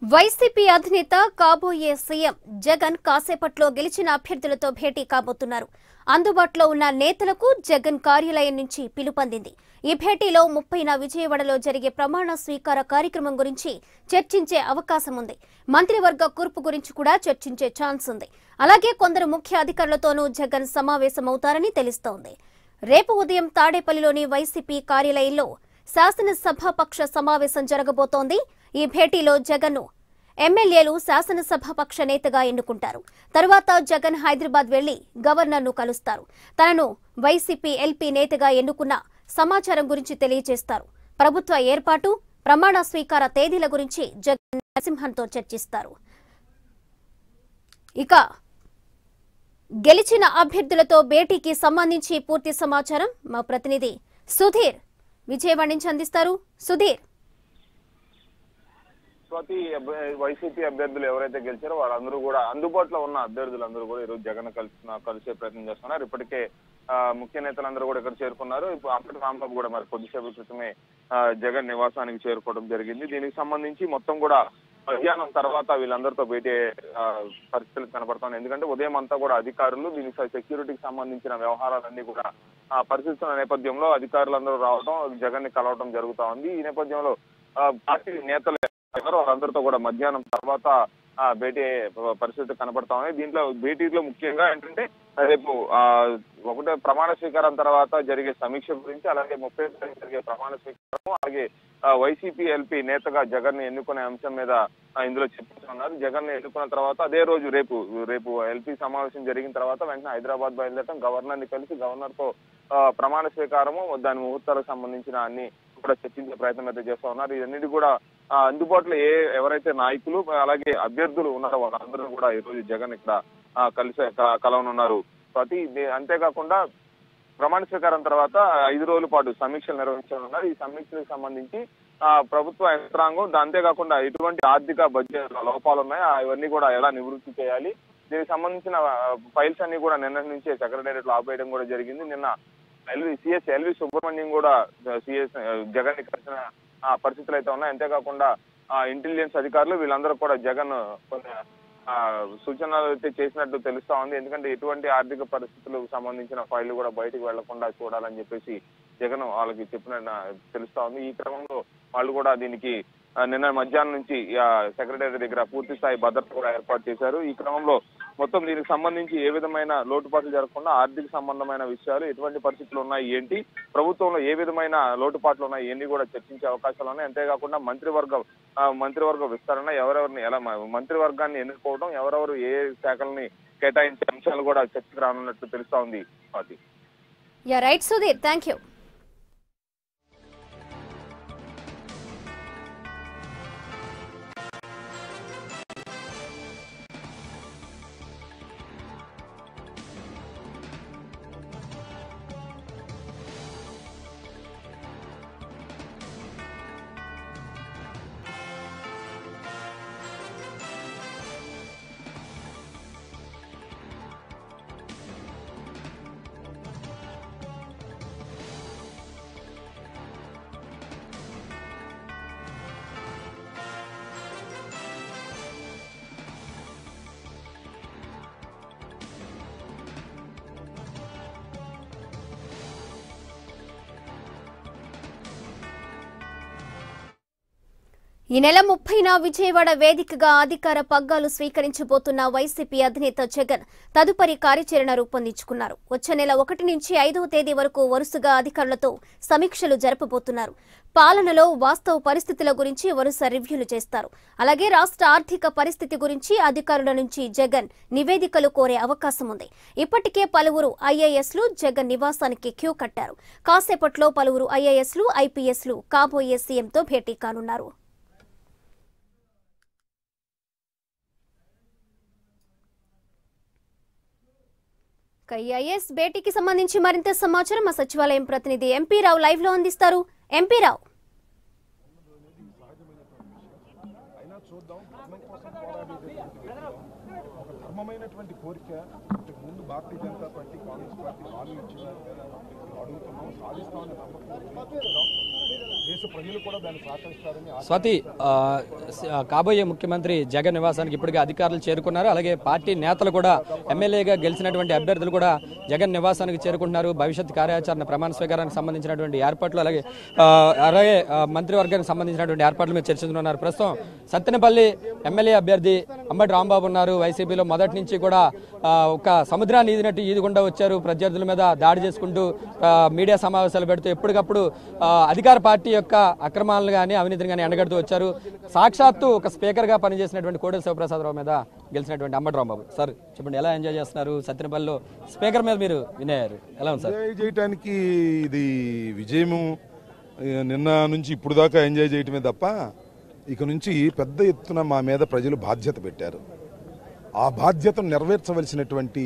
YCP అధినేత కాబోయే CM Jagan కాసేపట్లో గెలిచిన అభ్యర్థులతో భేటీ కాబోతున్నారు అందుబాటులో ఉన్న నేతలకు జగన్ కార్యాలయం నుంచి పిలుపందింది ఈ భేటీలో ముప్పైన విజయవాడలో జరిగే ప్రమాణ స్వీకార కార్యక్రమం గురించి చర్చించే అవకాశం ఉంది మంత్రివర్గ కూర్పు గురించి కూడా చర్చించే ఛాన్స్ ఉంది అలాగే కొందరు ముఖ్య అధికారులతోనూ జగన్ సమావేశమవుతారని తెలుస్తోంది రేపు ఉదయం తాడేపల్లిలోని వైసీపీ కార్యాలయంలో శాసనసభాపక్ష సమావేశం జరగబోతోంది ఈ భేటీలో జగన్ను ఎమ్మెల్యేలు శాసనసభాపక్ష నేతగా ఎన్నుకుంటారు తరువాత జగన్ హైదరాబాద్ వెళ్లి గవర్నర్ను కలుస్తారు తనను వైసీపీ ఎల్పీ నేతగా ఎన్నుకున్న సమాచారం గురించి తెలియజేస్తారు ప్రభుత్వ ఏర్పాటు ప్రమాణ స్వీకార తేదీల గురించి జగన్ నరసింహన్తో చర్చిస్తారు ఇక గెలిచిన అభ్యర్థులతో భేటీకి సంబంధించి పూర్తి సమాచారం మా ప్రతినిధి సుధీర్ విజయవాడ నుంచి అందిస్తారు సుధీర్ స్వాతి అభ్య- వైసీపీ అభ్యర్థులు ఎవరైతే గెలిచారో వాళ్ళందరూ కూడా అందుబాటులో ఉన్న అభ్యర్థులందరూ కూడా ఈరోజు జగన్ కలిసి కలిసే ప్రయత్నం చేస్తున్నారు ఇప్పటికే ఆ, ముఖ్య నేతలందరూ కూడా ఇక్కడ చేరుకున్నారు ఇప్పుడు అంబటి రాంబాబు కూడా మరి కొద్దిసేపు క్రితమే ఆ, జగన్ నివాసానికి చేరుకోవడం జరిగింది దీనికి సంబంధించి మొత్తం కూడా మధ్యాహ్నం తర్వాత వీళ్ళందరితో భేటీ అయ్యే, ఆ, పరిస్థితులు కనపడుతున్నాయి ఎందుకంటే ఉదయం అంతా కూడా అధికారులు దీనికి సెక్యూరిటీకి సంబంధించిన వ్యవహారాలన్నీ కూడా ఆ పరిస్థితుల నేపథ్యంలో అధికారులందరూ రావడం జగన్ ని కలవడం జరుగుతా ఉంది ఈ నేపథ్యంలో ఆ, పార్టీ నేతలు ఎవరో వాళ్ళందరితో కూడా మధ్యాహ్నం తర్వాత ఆ, భేటీ అయ్యే పరిస్థితి కనపడతా ఉంది దీంట్లో భేటీలో ముఖ్యంగా ఏంటంటే రేపు ఆ, ఒకటే ప్రమాణ స్వీకారం తర్వాత జరిగే సమీక్ష గురించి అలాగే ముప్పై తారీఖు జరిగే ప్రమాణ స్వీకారం అలాగే ఆ, వైసీపీ ఎల్పీ నేతగా జగన్ ని ఎన్నుకునే అంశం మీద ఆ, ఇందులో చర్చిస్తున్నారు జగన్ ని ఎన్నుకున్న తర్వాత అదే రోజు రేపు రేపు ఎల్పీ సమావేశం జరిగిన తర్వాత వెంటనే హైదరాబాద్ బయలుదేరడం గవర్నర్ ని కలిసి గవర్నర్ తో ఆ, ప్రమాణ స్వీకారము దాని ముహూర్తాలకు సంబంధించిన అన్ని కూడా చర్చించే ప్రయత్నం అయితే చేస్తా ఉన్నారు ఇవన్నిటి కూడా ఆ, అందుబాటులో ఏ ఎవరైతే నాయకులు అలాగే అభ్యర్థులు ఉన్నారో వాళ్ళందరూ కూడా ఈ రోజు జగన్ ఇక్కడ ఆ, కలిసే క- కలవనున్నారు ప్రతి దే- అంతేకాకుండా ప్రమాణ స్వీకారం తర్వాత ఐదు రోజుల పాటు సమీక్షలు నిర్వహించనున్నారు ఈ సమీక్షలకు సంబంధించి ఆ, ప్రభుత్వ యంత్రాంగం దా- అంతేకాకుండా ఎటువంటి ఆర్థిక బడ్జెట్ లోపాలు ఉన్నాయో ఆ ఇవన్నీ కూడా ఎలా నివృత్తి చేయాలి దీనికి సంబంధించిన ఫైల్స్ అన్ని కూడా నిన్న నుంచే సెక్రటేరియట్ లో ఆపేయడం కూడా జరిగింది నిన్న ఎల్వి సిఎస్ ఎల్వి సుబ్రహ్మణ్యం కూడా సిఎస్ జగన్ ని కలిసిన ఆ, పరిస్థితులు అయితే ఉన్నాయి అంతేకాకుండా ఇంటెలిజెన్స్ అధికారులు వీళ్ళందరూ కూడా జగన్ కొన్ని ఆ, సూచనలు అయితే చేసినట్టు తెలుస్తా ఉంది ఎందుకంటే ఎటువంటి ఆర్థిక పరిస్థితులకు సంబంధించిన ఫైళ్లు కూడా బయటకు వెళ్లకుండా చూడాలని చెప్పేసి జగన్ వాళ్ళకి చెప్పిన తెలుస్తా ఉంది ఈ క్రమంలో వాళ్ళు కూడా దీనికి ఆ, నిన్న మధ్యాహ్నం నుంచి సెక్రటరీ దగ్గర పూర్తి స్థాయి భద్రత కూడా ఏర్పాటు చేశారు ఈ క్రమంలో మొత్తం దీనికి సంబంధించి ఏ విధమైన లోటుపాట్లు జరగకుండా ఆర్థిక సంబంధమైన విషయాలు ఎటువంటి పరిస్థితులు ఉన్నాయి ఏంటి ప్రభుత్వంలో ఏ విధమైన లోటుపాట్లు ఉన్నాయి ఇవన్నీ కూడా చర్చించే అవకాశాలు ఉన్నాయి అంతేకాకుండా మంత్రివర్గ ఆ, మంత్రివర్గ విస్తరణ ఎవరెవరిని ఎలా మ- మంత్రివర్గాన్ని ఎన్నుకోవడం ఎవరెవరు ఏ శాఖల్ని కేటాయించే అంశాలు కూడా చర్చకు రానున్నట్లు తెలుస్తా ఉంది Swathi yeah right Sudheer thank you ఈ నెల ముప్పైన విజయవాడ వేదికగా అధికార పగ్గాలు స్వీకరించబోతున్న వైసీపీ అధినేత జగన్ తదుపరి కార్యాచరణ రూపొందించుకున్నారు వచ్చే నెల ఒకటి నుంచి ఐదవ తేదీ వరకు వరుసగా అధికారులతో సమీక్షలు జరపబోతున్నారు పాలనలో వాస్తవ పరిస్థితుల గురించి వరుస రివ్యూలు చేస్తారు అలాగే రాష్ట్ర ఆర్థిక పరిస్థితి గురించి అధికారుల నుంచి జగన్ నివేదికలు కోరే అవకాశం ఉంది ఇప్పటికే పలువురు ఐఏఎస్లు జగన్ నివాసానికి క్యూ కట్టారు కాసేపట్లో పలువురు ఐఏఎస్లు ఐపీఎస్లు కాబోయే సీఎంతో భేటీ కానున్నారు ఇక ఈ ఐఏఎస్ భేటీకి సంబంధించి మరింత సమాచారం మా సచివాలయం ప్రతినిధి ఎంపీ రావు లైవ్ లో అందిస్తారు ఎంపీ రావు అయినా చూద్దాం ధర్మం కోసం పోరాడేటటువంటి వ్యక్తిలో ఒక ధర్మమైనటువంటి కోరిక ఇంతకు ముందు భారతీయ జనతా పార్టీ కాంగ్రెస్ పార్టీ హామీ ఇచ్చినారు కదా అడుగుతున్నాం సాధిస్తామని నమ్మకం ఉంది. చూద్దాం దేశ ప్రజలు కూడా దాన్ని సహకరిస్తారని ఆశ స్వాతి ఆ, స- ఆ, కాబోయే ముఖ్యమంత్రి జగన్ నివాసానికి ఇప్పటికే అధికారులు చేరుకున్నారు అలాగే పార్టీ నేతలు కూడా ఎమ్మెల్యేగా గెలిచినటువంటి అభ్యర్థులు కూడా జగన్ నివాసానికి చేరుకుంటున్నారు భవిష్యత్ కార్యాచరణ ప్రమాణ స్వీకారానికి సంబంధించినటువంటి ఏర్పాట్లు అలాగే ఆ, అలాగే ఆ, మంత్రివర్గానికి సంబంధించినటువంటి ఏర్పాట్లు మీద చర్చించుతున్నారు ప్రస్తుతం సత్తెనపల్లి ఎమ్మెల్యే అభ్యర్థి అంబటి రాంబాబు ఉన్నారు వైసీపీలో మొదటి నుంచి కూడా ఆ, ఒక సముద్రాన్ని ఈదినట్టు ఈదుకుండా వచ్చారు ప్రత్యర్థుల మీద దాడి చేసుకుంటూ ఆ, మీడియా సమావేశాలు పెడుతూ ఎప్పటికప్పుడు ఆ, అధికార పార్టీ యొక్క అక్రమాలను కానీ అవినీతిని కానీ ఎండగడుతూ వచ్చారు సాక్షాత్తు ఒక స్పీకర్గా పనిచేసినటువంటి కోడెల శివప్రసాదరావు మీద గెలిచినటువంటి అంబటి రాంబాబు సార్ చెప్పండి ఎలా ఎంజాయ్ చేస్తున్నారు సత్యనపల్లిలో స్పీకర్ మీద మీరు వినయ్యారు ఎలా ఉంది సార్ ఎంజాయ్ చేయటానికి ఇది విజయము ఆ, నిన్న నుంచి ఇప్పుడు దాకా ఎంజాయ్ చేయటమే తప్ప ఇక నుంచి పెద్ద ఎత్తున మా మీద ప్రజలు బాధ్యత పెట్టారు ఆ బాధ్యతను నెరవేర్చవలసినటువంటి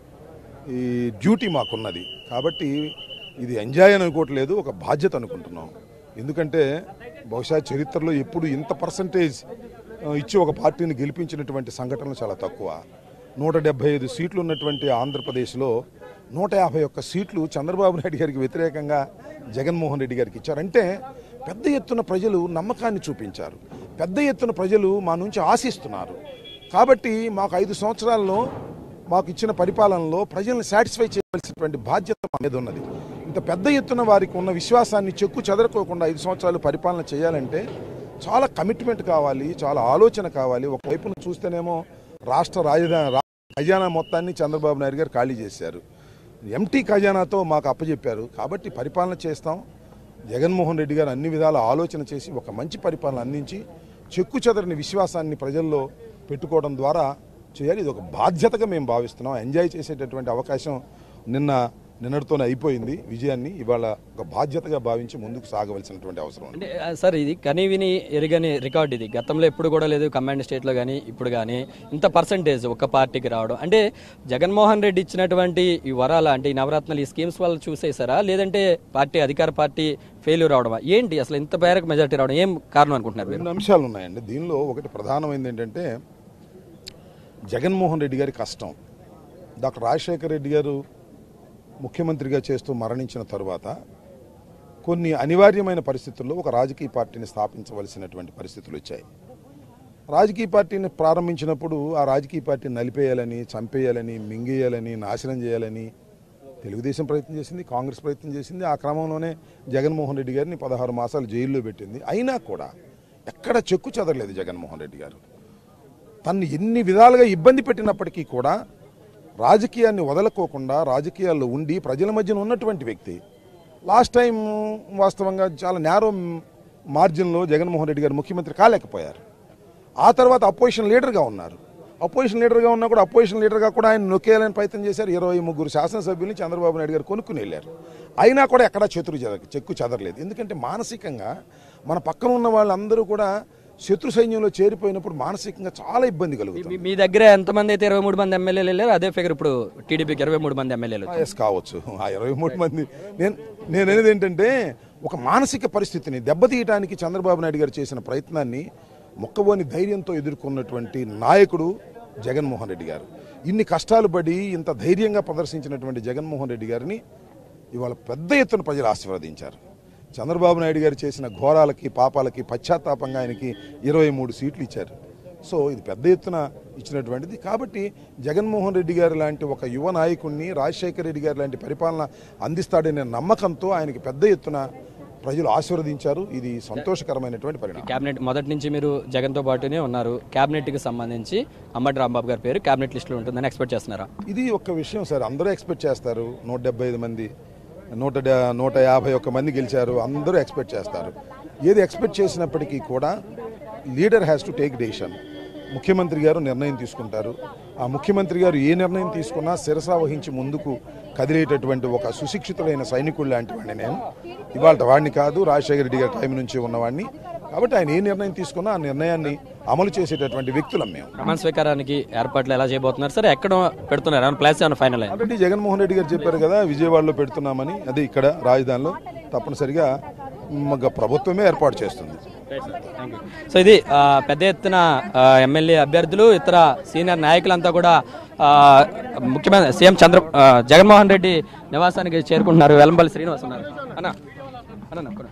ఈ డ్యూటీ మాకున్నది కాబట్టి ఇది ఎంజాయ్ అని అనుకోవట్లేదు ఒక బాధ్యత అనుకుంటున్నాం ఎందుకంటే బహుశా చరిత్రలో ఎప్పుడు ఇంత పర్సంటేజ్ ఇచ్చి ఒక పార్టీని గెలిపించినటువంటి సంఘటనలు చాలా తక్కువ నూట డెబ్బై ఐదు సీట్లు ఉన్నటువంటి ఆంధ్రప్రదేశ్లో నూట యాభై ఒక్క సీట్లు చంద్రబాబు నాయుడు గారికి వ్యతిరేకంగా జగన్మోహన్ రెడ్డి గారికి ఇచ్చారంటే పెద్ద ఎత్తున ప్రజలు నమ్మకాన్ని చూపించారు పెద్ద ఎత్తున ప్రజలు మా నుంచి ఆశిస్తున్నారు కాబట్టి మాకు ఐదు సంవత్సరాల్లో మాకు ఇచ్చిన పరిపాలనలో ప్రజల్ని సాటిస్ఫై చేయవలసినటువంటి బాధ్యత మా మీద ఉన్నది ఇంత పెద్ద ఎత్తున వారికి ఉన్న విశ్వాసాన్ని చెక్కు చెదరకోకుండా ఐదు సంవత్సరాలు పరిపాలన చేయాలంటే చాలా కమిట్మెంట్ కావాలి చాలా ఆలోచన కావాలి ఒకవైపున చూస్తేనేమో రాష్ట్ర రాజధాని రా- ఖజానా మొత్తాన్ని చంద్రబాబు నాయుడు గారు ఖాళీ చేశారు ఎంటీ ఖజానాతో మాకు అప్పచెప్పారు కాబట్టి పరిపాలన చేస్తాం జగన్మోహన్ రెడ్డి గారు అన్ని విధాల ఆలోచన చేసి ఒక మంచి పరిపాలన అందించి చెక్కు చెదరని విశ్వాసాన్ని ప్రజల్లో పెట్టుకోవడం ద్వారా చేయాలి ఇది ఒక బాధ్యతగా మేము భావిస్తున్నాం ఎంజాయ్ చేసేటటువంటి అవకాశం నిన్న నిన్నటితోనే అయిపోయింది విజయాన్ని ఇవాళ ఒక బాధ్యతగా భావించి ముందుకు సాగవలసినటువంటి అవసరం ఉంది అంటే ఆ, సార్ ఇది కనీ విని ఎరగని రికార్డ్ ఇది గతంలో ఎప్పుడు కూడా లేదు కమాండ్ స్టేట్లో కానీ ఇప్పుడు కానీ ఇంత పర్సంటేజ్ ఒక పార్టీకి రావడం అంటే జగన్మోహన్ రెడ్డి ఇచ్చినటువంటి ఈ వరాల అంటే ఈ నవరత్నాలు ఈ స్కీమ్స్ వాళ్ళు చూసేసారా లేదంటే పార్టీ అధికార పార్టీ ఫెయిల్యూర్ అవడమా ఏంటి అసలు ఇంత పేరకు మెజార్టీ రావడం ఏం కారణం అనుకుంటున్నారు మీరు రెండు అంశాలు ఉన్నాయండి దీనిలో ఒకటి ప్రధానమైనది ఏంటంటే జగన్మోహన్ రెడ్డి గారి కష్టం డాక్టర్ రాజశేఖర రెడ్డి గారు ముఖ్యమంత్రిగా చేస్తూ మరణించిన తరువాత కొన్ని అనివార్యమైన పరిస్థితుల్లో ఒక రాజకీయ పార్టీని స్థాపించవలసినటువంటి పరిస్థితులు వచ్చాయి రాజకీయ పార్టీని ప్రారంభించినప్పుడు ఆ రాజకీయ పార్టీని నలిపేయాలని చంపేయాలని మింగేయాలని నాశనం చేయాలని తెలుగుదేశం ప్రయత్నం చేసింది కాంగ్రెస్ ప్రయత్నం చేసింది ఆ క్రమంలోనే జగన్మోహన్ రెడ్డి గారిని పదహారు మాసాలు జైల్లో పెట్టింది అయినా కూడా ఎక్కడ చెక్కు చెదరలేదు జగన్మోహన్ రెడ్డి గారు తను ఎన్ని విధాలుగా ఇబ్బంది పెట్టినప్పటికీ కూడా రాజకీయాన్ని వదలకోకుండా రాజకీయాల్లో ఉండి ప్రజల మధ్యన ఉన్నటువంటి వ్యక్తి లాస్ట్ టైం వాస్తవంగా చాలా నేరో మార్జిన్లో జగన్మోహన్ రెడ్డి గారు ముఖ్యమంత్రి కాలేకపోయారు ఆ తర్వాత అపోజిషన్ లీడర్గా ఉన్నారు అపోజిషన్ లీడర్గా ఉన్నా కూడా అపోజిషన్ లీడర్గా కూడా ఆయన నొక్కేయాలని ప్రయత్నం చేశారు ఇరవై ముగ్గురు శాసనసభ్యుల్ని చంద్రబాబు నాయుడు గారు కొనుక్కుని వెళ్ళారు అయినా కూడా ఎక్కడా చెతురు చెదర చెక్కు చెదరలేదు ఎందుకంటే మానసికంగా మన పక్కన ఉన్న వాళ్ళందరూ కూడా శత్రు సైన్యంలో చేరిపోయినప్పుడు మానసికంగా చాలా ఇబ్బంది కలుగుతుంది మీ- మీ దగ్గర ఎంతమంది అయితే ఇరవై మూడు మంది ఎమ్మెల్యేలు వెళ్ళారు అదే ఫిగర్ ఇప్పుడు టీడీపీకి ఇరవై మూడు మంది ఎమ్మెల్యేలు ఎస్ కావచ్చు ఆ ఇరవై మూడు మంది నేను నేను అనేది ఏంటంటే ఒక మానసిక పరిస్థితిని దెబ్బతీయటానికి చంద్రబాబు నాయుడు గారు చేసిన ప్రయత్నాన్ని మొక్కబోని ధైర్యంతో ఎదుర్కొన్నటువంటి నాయకుడు జగన్మోహన్ రెడ్డి గారు ఇన్ని కష్టాలు పడి ఇంత ధైర్యంగా ప్రదర్శించినటువంటి జగన్మోహన్ రెడ్డి గారిని ఇవాళ పెద్ద ఎత్తున ప్రజలు ఆశీర్వదించారు చంద్రబాబు నాయుడు గారు చేసిన ఘోరాలకి పాపాలకి పశ్చాత్తాపంగా ఆయనకి ఇరవై మూడు సీట్లు ఇచ్చారు సో ఇది పెద్ద ఎత్తున ఇచ్చినటువంటిది కాబట్టి జగన్మోహన్ రెడ్డి గారు లాంటి ఒక యువ నాయకుడిని రాజశేఖర రెడ్డి గారు లాంటి పరిపాలన అందిస్తాడనే నమ్మకంతో ఆయనకి పెద్ద ఎత్తున ప్రజలు ఆశీర్వదించారు ఇది సంతోషకరమైనటువంటి పరిణామం కేబినెట్ మొదటి నుంచి మీరు జగన్తో పాటునే ఉన్నారు కేబినెట్ కి సంబంధించి అమ్మటి రాంబాబు గారి పేరు కేబినెట్ లిస్ట్ లో ఉంటుందని ఎక్స్పెక్ట్ చేస్తున్నారా ఇది ఒక విషయం సార్ అందరూ ఎక్స్పెక్ట్ చేస్తారు నూట డెబ్బై ఐదు మంది నూట డ- నూట యాభై ఒక్క మంది గెలిచారు అందరూ ఎక్స్పెక్ట్ చేస్తారు ఏది ఎక్స్పెక్ట్ చేసినప్పటికీ కూడా leader has to take decision ముఖ్యమంత్రి గారు నిర్ణయం తీసుకుంటారు ఆ ముఖ్యమంత్రి గారు ఏ నిర్ణయం తీసుకున్నా శిరసా వహించి ముందుకు కదిలేటటువంటి ఒక సుశిక్షితుడైన సైనికుడు లాంటి వాడిని నేను ఇవాళ వాడిని కాదు రాజశేఖర రెడ్డి గారి టైం నుంచి ఉన్నవాడిని కాబట్టి ఆయన ఏ నిర్ణయం తీసుకున్నా ఆ నిర్ణయాన్ని అమలు చేసేటటువంటి వ్యక్తులం మేము ప్రమాణ స్వీకారానికి ఏర్పాట్లు ఎలా చేయబోతున్నారు సార్ ఎక్కడ పెడుతున్నారు ఏమైనా ప్లేస్ ఏమైనా ఫైనల్ అయింది ఆల్రెడీ జగన్మోహన్ రెడ్డి గారు చెప్పారు కదా విజయవాడలో పెడుతున్నామని అదే ఇక్కడ రాజధానిలో తప్పనిసరిగా మగ ప్రభుత్వమే ఏర్పాటు చేస్తుంది సో ఇది ఆ, పెద్ద ఎత్తున ఆ, ఎమ్మెల్యే అభ్యర్థులు ఇతర సీనియర్ నాయకులంతా కూడా ఆ, ముఖ్యమంత్రి సీఎం చంద్ర ఆ, జగన్మోహన్ రెడ్డి నివాసానికి చేరుకుంటున్నారు వెల్లంపల్లి శ్రీనివాస్ ఉన్నారు అన్న అన్న ఒక్క నిమిషం.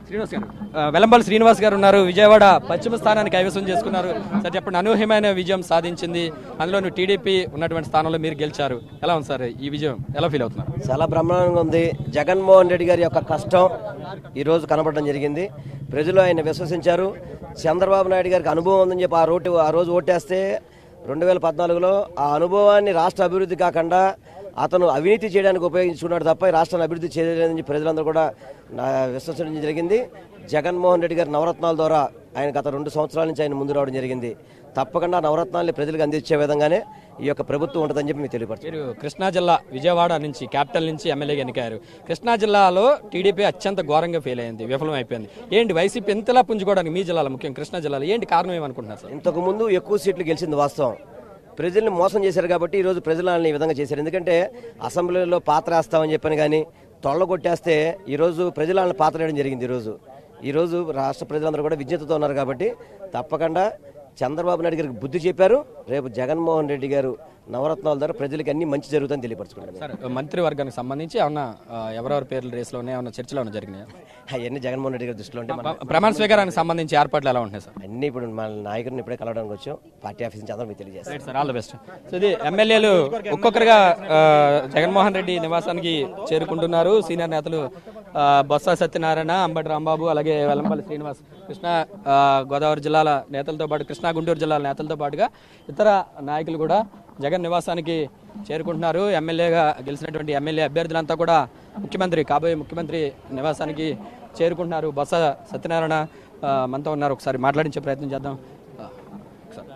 శ్రీనివాస్ గారు ఆ, వెల్లంపల్లి శ్రీనివాస్ గారు ఉన్నారు విజయవాడ పశ్చిమ స్థానాన్ని కైవసం చేసుకున్నారు సార్ చెప్పండి అనూహ్యమైన విజయం సాధించింది అందులోనూ టీడీపీ ఉన్నటువంటి స్థానంలో మీరు గెలిచారు ఎలా ఉంది సార్ ఈ విజయం ఎలా ఫీల్ అవుతున్నారు చాలా బ్రహ్మాండంగా ఉంది జగన్మోహన్ రెడ్డి గారి యొక్క కష్టం ఈరోజు కనబడడం జరిగింది ప్రజలు ఆయన విశ్వసించారు చంద్రబాబు నాయుడు గారికి అనుభవం ఉందని చెప్పి ఆ రోడ్డు ఆ రోజు ఓటేస్తే రెండు వేల పద్నాలుగులో ఆ అనుభవాన్ని రాష్ట్ర అభివృద్ధి కాకుండా అతను అవినీతి చేయడానికి ఉపయోగించుకున్నాడు తప్ప ఈ రాష్ట్రాన్ని అభివృద్ధి చేయలేదని చెప్పి ప్రజలందరూ కూడా నా విశ్వసించడం జరిగింది జగన్మోహన్ రెడ్డి గారి నవరత్నాల ద్వారా ఆయన గత రెండు సంవత్సరాల నుంచి ఆయన ముందు రావడం జరిగింది తప్పకుండా నవరత్నాల్ని ప్రజలకు అందించే విధంగానే ఈ యొక్క ప్రభుత్వం ఉంటుందని చెప్పి మీకు తెలియపరచు మీరు కృష్ణా జిల్లా విజయవాడ నుంచి క్యాపిటల్ నుంచి ఎమ్మెల్యేగా ఎన్నికయ్యారు కృష్ణా జిల్లాలో టీడీపీ అత్యంత ఘోరంగా ఫెయిల్ అయింది విఫలం అయిపోయింది ఏంటి వైసీపీ ఎంతలా పుంజుకోవడానికి మీ జిల్లాలో ముఖ్యం కృష్ణా జిల్లాలో ఏంటి కారణం ఏమనుకుంటున్నారు సార్ ఇంతకు ముందు ఎక్కువ సీట్లు గెలిచింది వాస్తవం ప్రజల్ని మోసం చేశారు కాబట్టి ఈరోజు ప్రజలను ఈ విధంగా చేశారు ఎందుకంటే అసెంబ్లీలో పాత్ర వేస్తామని చెప్పని కానీ తొళ్ళ కొట్టేస్తే ఈరోజు ప్రజలను పాత్ర వేయడం జరిగింది ఈరోజు ఈరోజు రాష్ట్ర ప్రజలందరూ కూడా విజ్ఞతతో ఉన్నారు కాబట్టి తప్పకుండా చంద్రబాబు నాయుడు గారికి బుద్ధి చెప్పారు రేపు జగన్మోహన్ రెడ్డి గారు నవరత్నాల ద్వారా ప్రజలకి అన్ని మంచి జరుగుతుందని తెలియపరచుకుంటారు సార్ మంత్రివర్గానికి సంబంధించి ఏమన్నా ఆ, ఎవరెవరి పేర్ల రేసులో ఉన్నాయి ఏమన్నా చర్చలు ఏమన్నా జరిగినాయా అవన్నీ జగన్మోహన్ రెడ్డి గారి దృష్టిలో ఉంటే మన ప్ర- ప్రమాణ స్వీకారానికి సంబంధించి ఏర్పాట్లు ఎలా ఉంటున్నాయి సార్ అన్ని ఇప్పుడు మన నాయకుడిని ఇప్పుడే కలవడానికి వచ్చాం పార్టీ ఆఫీస్ నుంచి అందరూ మీకు తెలియజేస్తాం right sir all the best so ఇది ఎమ్మెల్యేలు ఒక్కొక్కరుగా ఆ, జగన్మోహన్ రెడ్డి నివాసానికి చేరుకుంటున్నారు సీనియర్ నేతలు ఆ, బొత్స సత్యనారాయణ అంబటి రాంబాబు అలాగే వెల్లంపల్లి శ్రీనివాస్ కృష్ణా ఆ, గోదావరి జిల్లాల నేతలతో పాటు కృష్ణా గుంటూరు జిల్లాల నేతలతో పాటుగా ఇతర నాయకులు కూడా జగన్ నివాసానికి చేరుకుంటున్నారు ఎమ్మెల్యేగా గెలిచినటువంటి ఎమ్మెల్యే అభ్యర్థులంతా కూడా ముఖ్యమంత్రి కాబోయే ముఖ్యమంత్రి నివాసానికి చేరుకుంటున్నారు బొత్స సత్యనారాయణ ఆ, మనతో ఉన్నారు ఒకసారి మాట్లాడించే ప్రయత్నం చేద్దాం ఆ, ఒకసారి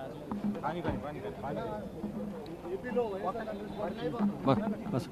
బ- బస్.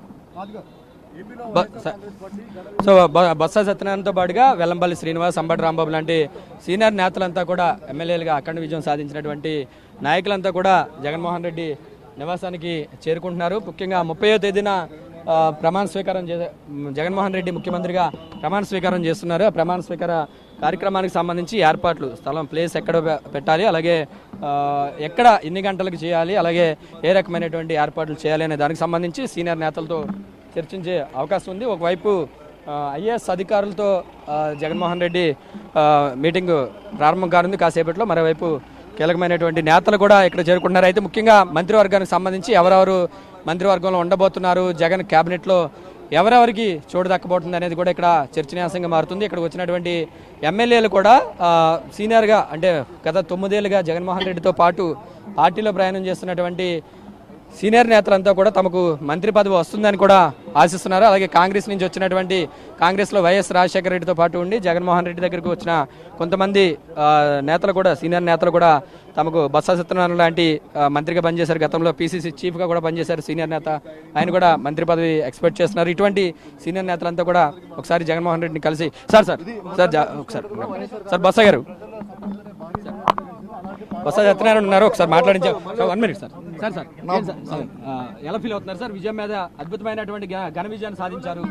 బ- స- సో బ- బొత్స సత్యనారాయణతో పాటుగా వెల్లంపల్లి శ్రీనివాస్ అంబటి రాంబాబు లాంటి సీనియర్ నేతలంతా కూడా ఎమ్మెల్యేలుగా అఖండ విజయం సాధించినటువంటి నాయకులంతా కూడా జగన్మోహన్ రెడ్డి నివాసానికి చేరుకుంటున్నారు ముఖ్యంగా ముప్పయో తేదీన ఆ, ప్రమాణ స్వీకారం చే జగన్మోహన్ రెడ్డి ముఖ్యమంత్రిగా ప్రమాణ స్వీకారం చేస్తున్నారు ఆ ప్రమాణ స్వీకార కార్యక్రమానికి సంబంధించి ఏర్పాట్లు స్థలం ప్లేస్ ఎక్కడ పె- పెట్టాలి అలాగే ఆ, ఎక్కడ ఎన్ని గంటలకు చేయాలి అలాగే ఏ రకమైనటువంటి ఏర్పాట్లు చేయాలి అనే దానికి సంబంధించి సీనియర్ నేతలతో చర్చించే అవకాశం ఉంది ఒకవైపు ఐఏఎస్ అధికారులతో ఆ, జగన్మోహన్ రెడ్డి ఆ, మీటింగ్ ప్రారంభం కానుంది కాసేపట్లో మరోవైపు కీలకమైనటువంటి నేతలు కూడా ఇక్కడ చేరుకుంటున్నారు అయితే ముఖ్యంగా మంత్రివర్గానికి సంబంధించి ఎవరెవరు మంత్రివర్గంలో ఉండబోతున్నారు జగన్ కేబినెట్లో ఎవరెవరికి చోటు దక్కబోతుంది అనేది కూడా ఇక్కడ చర్చనీయాంశంగా మారుతుంది ఇక్కడికి వచ్చినటువంటి ఎమ్మెల్యేలు కూడా ఆ, సీనియర్గా అంటే గత తొమ్మిదేళ్లుగా జగన్మోహన్ రెడ్డితో పాటు పార్టీలో ప్రయాణం చేస్తున్నటువంటి సీనియర్ నేతలంతా కూడా తమకు మంత్రి పదవి వస్తుందని కూడా ఆశిస్తున్నారు అలాగే కాంగ్రెస్ నుంచి వచ్చినటువంటి కాంగ్రెస్లో వైఎస్ రాజశేఖర రెడ్డితో పాటు ఉండి జగన్మోహన్ రెడ్డి దగ్గరకు వచ్చిన కొంతమంది ఆ, నేతలు కూడా సీనియర్ నేతలు కూడా తమకు బొత్స సత్యనారాయణ లాంటి ఆ, మంత్రిగా పనిచేశారు గతంలో పీసీసీ చీఫ్గా కూడా పనిచేశారు సీనియర్ నేత ఆయన కూడా మంత్రి పదవి ఎక్స్పెక్ట్ చేస్తున్నారు ఇటువంటి సీనియర్ నేతలంతా కూడా ఒకసారి జగన్మోహన్ రెడ్డిని కలిసి సార్ సార్ సార్ జా- ఒకసారి సార్ బొత్స గారు బొత్స సత్యనారాయణ ఉన్నారు ఒకసారి మాట్లాడించే one minute sir sir sir ఏంటి సార్? సార్, ఆ, ఎలా ఫీల్ అవుతున్నారు సార్ విజయం మీద అద్భుతమైనటువంటి ఘ- ఘన విజయాన్ని సాధించారు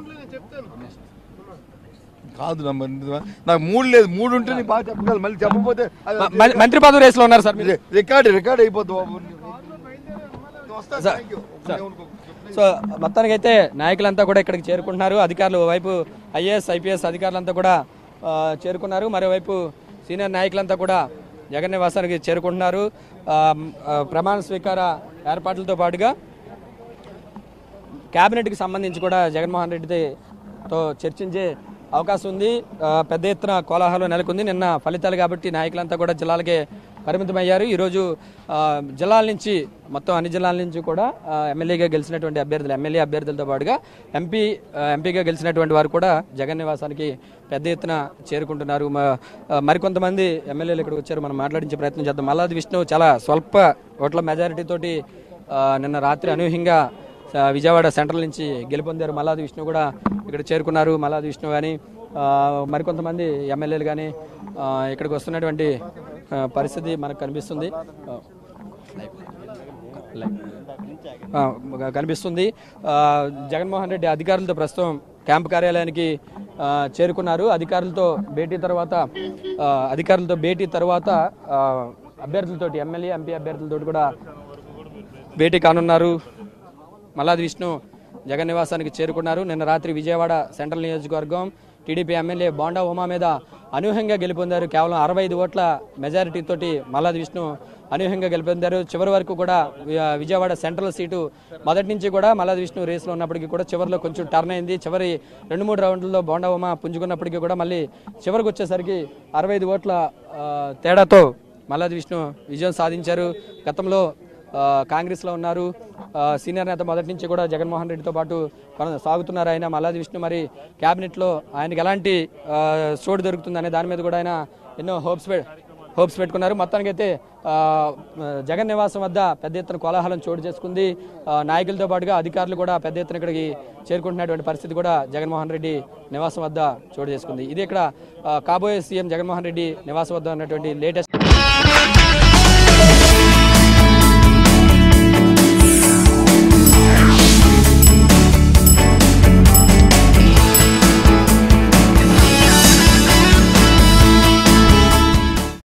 కాదు నా మరి నాకు మూడు లేదు మూడు ఉంటే నేను బాగా చెప్పగలను మళ్ళీ చెప్పకపోతే అది మ- మ- మంత్రి పదవి రేసులో ఉన్నారు సార్ మీరు రి- రికార్డ్ రికార్డ్ అయిపోద్ది బాబు వస్తా, సార్, thank you. సార్. ఏమనుకో. సో మొత్తానికైతే నాయకులంతా కూడా ఇక్కడికి చేరుకుంటున్నారు అధికారులు వైపు ఐఏఎస్ ఐపీఎస్ అధికారులంతా కూడా ఆ, చేరుకున్నారు మరోవైపు సీనియర్ నాయకులంతా కూడా జగన్ నివాసానికి చేరుకుంటున్నారు ఆ, ఆ, ప్రమాణ స్వీకార ఏర్పాట్లతో పాటుగా క్యాబినెట్కి సంబంధించి కూడా జగన్మోహన్ రెడ్డితో చర్చించే అవకాశం ఉంది ఆ, పెద్ద ఎత్తున కోలాహలం నెలకొంది నిన్న ఫలితాలు కాబట్టి నాయకులంతా కూడా జిల్లాలకే పరిమితమయ్యారు ఈరోజు ఆ, జిల్లాల నుంచి మొత్తం అన్ని జిల్లాల నుంచి కూడా ఆ, ఎమ్మెల్యేగా గెలిచినటువంటి అభ్యర్థులు ఎమ్మెల్యే అభ్యర్థులతో పాటుగా ఎంపీ ఆ, ఎంపీగా గెలిచినటువంటి వారు కూడా జగన్ నివాసానికి పెద్ద ఎత్తున చేరుకుంటున్నారు మ- ఆ, మరికొంతమంది ఎమ్మెల్యేలు ఇక్కడికి వచ్చారు మనం మాట్లాడించే ప్రయత్నం చేద్దాం మల్లాది విష్ణు చాలా స్వల్ప ఓట్ల మెజారిటీ తోటి ఆ, నిన్న రాత్రి అనూహ్యంగా స- విజయవాడ సెంట్రల్ నుంచి గెలుపొందారు మల్లాది విష్ణు కూడా ఇక్కడ చేరుకున్నారు మల్లాది విష్ణు కానీ మరికొంతమంది ఎమ్మెల్యేలు కానీ ఇక్కడికి వస్తున్నటువంటి ఆ, పరిస్థితి మనకు కనిపిస్తుంది ఆ, లైవ్. ఆ, కనిపిస్తుంది ఆ, జగన్మోహన్ రెడ్డి అధికారులతో ప్రస్తుతం క్యాంపు కార్యాలయానికి ఆ, చేరుకున్నారు అధికారులతో భేటీ తర్వాత ఆ, అధికారులతో భేటీ తర్వాత ఆ, అభ్యర్థులతోటి ఎమ్మెల్యే ఎంపీ అభ్యర్థులతోటి కూడా భేటీ కానున్నారు మల్లాది విష్ణు జగన్ నివాసానికి చేరుకున్నారు నిన్న రాత్రి విజయవాడ సెంట్రల్ నియోజకవర్గం టీడీపీ ఎమ్మెల్యే బోండా ఉమా మీద అనూహ్యంగా గెలుపొందారు కేవలం అరవై ఐదు ఓట్ల మెజారిటీతోటి మల్లాది విష్ణు అనూహ్యంగా గెలుపొందారు చివరి వరకు కూడా వి- విజయవాడ సెంట్రల్ సీటు మొదటి నుంచి కూడా మల్లాది విష్ణు రేసులో ఉన్నప్పటికీ కూడా చివరిలో కొంచెం టర్న్ అయింది చివరి రెండు మూడు రౌండ్లలో బోండా ఉమా పుంజుకున్నప్పటికీ కూడా మళ్ళీ చివరికి వచ్చేసరికి అరవై ఐదు ఓట్ల ఆ, తేడాతో మల్లాది విష్ణు విజయం సాధించారు గతంలో ఆ, కాంగ్రెస్లో ఉన్నారు ఆ, సీనియర్ నేత మొదటి నుంచి కూడా జగన్మోహన్ రెడ్డితో పాటు కొన- సాగుతున్నారు ఆయన మల్లాది విష్ణు మరి క్యాబినెట్లో ఆయనకి ఎలాంటి ఆ, చోటు దొరుకుతుంది అనే దాని మీద కూడా ఆయన ఎన్నో హోప్స్ పె హోప్స్ పెట్టుకున్నారు మొత్తానికైతే ఆ, జగన్ నివాసం వద్ద పెద్ద ఎత్తున కోలాహలం చోటు చేసుకుంది ఆ, నాయకులతో పాటుగా అధికారులు కూడా పెద్ద ఎత్తున ఇక్కడికి చేరుకుంటున్నటువంటి పరిస్థితి కూడా జగన్మోహన్ రెడ్డి నివాసం వద్ద చోటు చేసుకుంది ఇది ఇక్కడ ఆ, కాబోయే సీఎం జగన్మోహన్ రెడ్డి నివాసం వద్ద ఉన్నటువంటి లేటెస్ట్